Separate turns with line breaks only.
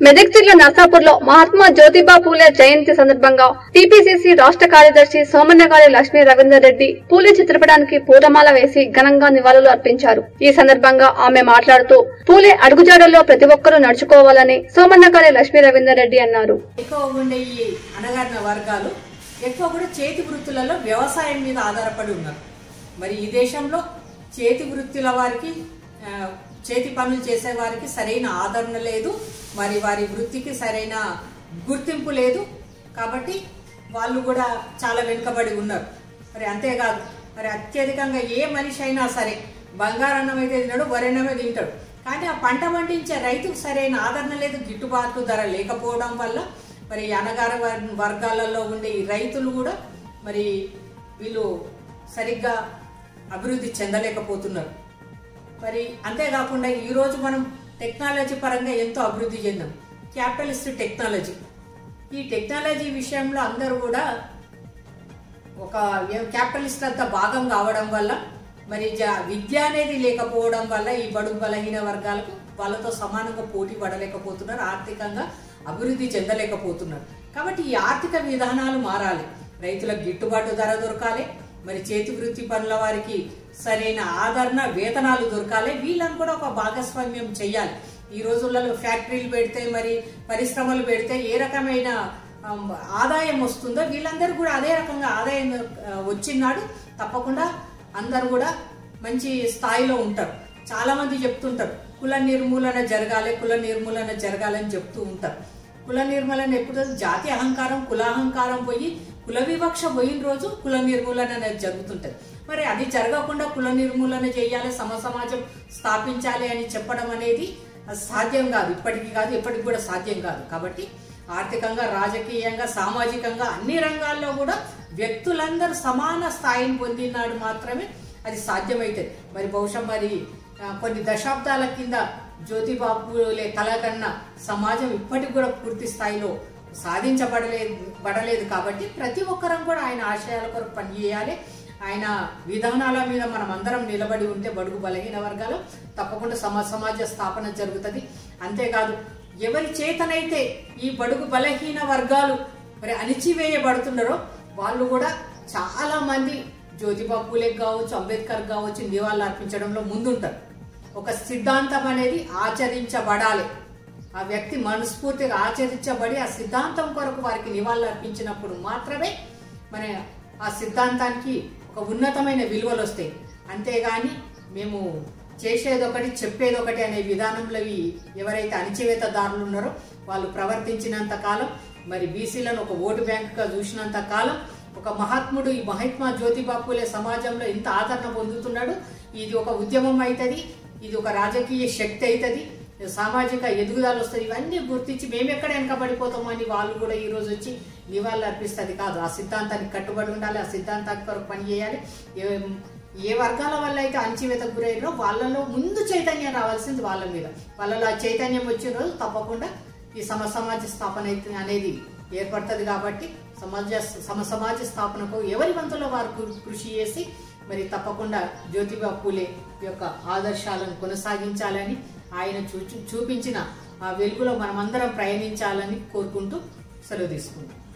మెదక్ జిల్లా నర్సాపూర్ లో మహాత్మా జ్యోతిబా పూలే జయంతి సందర్భంగా టీపీసీసీ రాష్ట్ర కార్యదర్శి సోమన్నగారి లక్ష్మీ రవీందర్ రెడ్డి పూలే చిత్రపటానికి పూలమాల వేసి ఘనంగా నివాళులు అర్పించారు ఈ సందర్భంగా ఆమె మాట్లాడుతూ పూలే అడుగుజాడల్లో ప్రతి ఒక్కరూ నడుచుకోవాలని సోమన్నగారి లక్ష్మీ రవీందర్ రెడ్డి అన్నారు
ఎక్కువ ఉండే ఈ అణగారిన వర్గాలు ఎక్కువ కూడా చేతి వృత్తులలో వ్యవసాయం మీద ఆధారపడి ఉన్నారు మరి ఈ దేశంలో చేతి వృత్తుల వారికి ఆ, చేతి పనులు చేసే వారికి సరైన ఆదరణ లేదు మరి వారి వృత్తికి సరైన గుర్తింపు లేదు కాబట్టి వాళ్ళు కూడా చాలా వెనుకబడి ఉన్నారు మరి అంతేకాదు మరి అత్యధికంగా ఏ మనిషి అయినా సరే బంగారన్నం అయితే తినడు వరెన్నమే తింటాడు కానీ ఆ పంట పండించే రైతుకు సరైన ఆదరణ లేదు గిట్టుబాటు ధర లేకపోవడం వల్ల మరి ఈ అనగార వర్- వర్గాలలో ఉండే ఈ రైతులు కూడా మరి వీళ్ళు సరిగ్గా అభివృద్ధి చెందలేకపోతున్నారు మరి అంతేకాకుండా ఈరోజు మనం టెక్నాలజీ పరంగా ఎంతో అభివృద్ధి చెందాం క్యాపిటలిస్ట్ టెక్నాలజీ ఈ టెక్నాలజీ విషయంలో అందరూ కూడా ఒక క్యాపిటలిస్ట్ అంతా భాగం కావడం వల్ల మరి జ- విద్య అనేది లేకపోవడం వల్ల ఈ బడుగు బలహీన వర్గాలకు వాళ్ళతో సమానంగా పోటీ పడలేకపోతున్నారు ఆర్థికంగా అభివృద్ధి చెందలేకపోతున్నారు కాబట్టి ఈ ఆర్థిక విధానాలు మారాలి రైతులకు గిట్టుబాటు ధర దొరకాలి మరి చేతి వృత్తి పనుల వారికి సరైన ఆదరణ వేతనాలు దొరకాలి వీళ్ళని కూడా ఒక భాగస్వామ్యం చేయాలి ఈ రోజులలో ఫ్యాక్టరీలు పెడితే మరి పరిశ్రమలు పెడితే ఏ రకమైన ఆమ్, ఆదాయం వస్తుందో వీళ్ళందరూ కూడా అదే రకంగా ఆదాయం ఆ, వచ్చినాడు తప్పకుండా అందరూ కూడా మంచి స్థాయిలో ఉంటారు చాలా మంది చెప్తుంటారు కుల నిర్మూలన జరగాలి కుల నిర్మూలన జరగాలని చెప్తూ ఉంటారు కుల నిర్మూలన ఎప్పుడు జాతి అహంకారం కులాహంకారం పోయి కుల వివక్ష పోయిన రోజు కుల నిర్మూలన అనేది జరుగుతుంటది మరి అది జరగకుండా కుల నిర్మూలన చేయాలి సమ సమాజం స్థాపించాలి అని చెప్పడం అనేది సాధ్యం కాదు ఇప్పటికీ కాదు ఎప్పటికి కూడా సాధ్యం కాదు కాబట్టి ఆర్థికంగా రాజకీయంగా సామాజికంగా అన్ని రంగాల్లో కూడా వ్యక్తులందరూ సమాన స్థాయిని పొందినాడు మాత్రమే అది సాధ్యమవుతుంది మరి బహుశా మరి ఆ, కొన్ని దశాబ్దాల కింద జ్యోతిబాబులే కళ కన్నా సమాజం ఇప్పటికి కూడా పూర్తి స్థాయిలో సాధించబడలేదు పడలేదు కాబట్టి ప్రతి ఒక్కరం కూడా ఆయన ఆశయాల కొరకు పనిచేయాలి ఆయన విధానాల మీద మనం అందరం నిలబడి ఉంటే బడుగు బలహీన వర్గాలు తప్పకుండా సమ సమాజ స్థాపన జరుగుతుంది అంతేకాదు ఎవరి చేతనైతే ఈ బడుగు బలహీన వర్గాలు మరి అణిచివేయబడుతున్నారో వాళ్ళు కూడా చాలా మంది జ్యోతిబా పూలే కావచ్చు అంబేద్కర్ కావచ్చు నివాళులు అర్పించడంలో ముందుంటారు ఒక సిద్ధాంతం అనేది ఆచరించబడాలి ఆ వ్యక్తి మనస్ఫూర్తిగా ఆచరించబడి ఆ సిద్ధాంతం కొరకు వారికి నివాళులు అర్పించినప్పుడు మాత్రమే మన ఆ సిద్ధాంతానికి ఒక ఉన్నతమైన విలువలు వస్తాయి అంతేగాని మేము చేసేది ఒకటి చెప్పేది ఒకటి అనే విధానంలో ఈ ఎవరైతే అణిచివేతదారులు ఉన్నారో వాళ్ళు ప్రవర్తించినంత కాలం మరి బీసీలను ఒక ఓటు బ్యాంకుగా చూసినంత కాలం ఒక మహాత్ముడు ఈ మహాత్మా జ్యోతిబా పూలే సమాజంలో ఎంత ఆదరణ పొందుతున్నాడు ఇది ఒక ఉద్యమం అవుతుంది ఇది ఒక రాజకీయ శక్తి అవుతుంది సామాజిక ఎదుగుదల వస్తుంది ఇవన్నీ గుర్తించి మేము ఎక్కడ వెనకబడిపోతామో అని వాళ్ళు కూడా ఈ రోజు వచ్చి నివాళులు అర్పిస్తుంది కాదు ఆ సిద్ధాంతానికి కట్టుబడి ఉండాలి ఆ సిద్ధాంతానికి కొరకు పనిచేయాలి ఏ- ఏ వర్గాల వల్ల అయితే అణచివేతకు గురైనో వాళ్ళలో ముందు చైతన్యం రావాల్సింది వాళ్ళ మీద వాళ్ళలో ఆ చైతన్యం వచ్చిన రోజు తప్పకుండా ఈ సమ సమాజ స్థాపన అయితే అనేది ఏర్పడుతుంది కాబట్టి సమాజ సమ సమాజ స్థాపనకు ఎవరి వంతులో వారు కృ- కృషి చేసి మరి తప్పకుండా జ్యోతిబా పూలే యొక్క ఆదర్శాలను కొనసాగించాలని ఆయన చూ చూపించిన ఆ వెలుగులో మనమందరం ప్రయాణించాలని కోరుకుంటూ సెలవు తీసుకుంటాం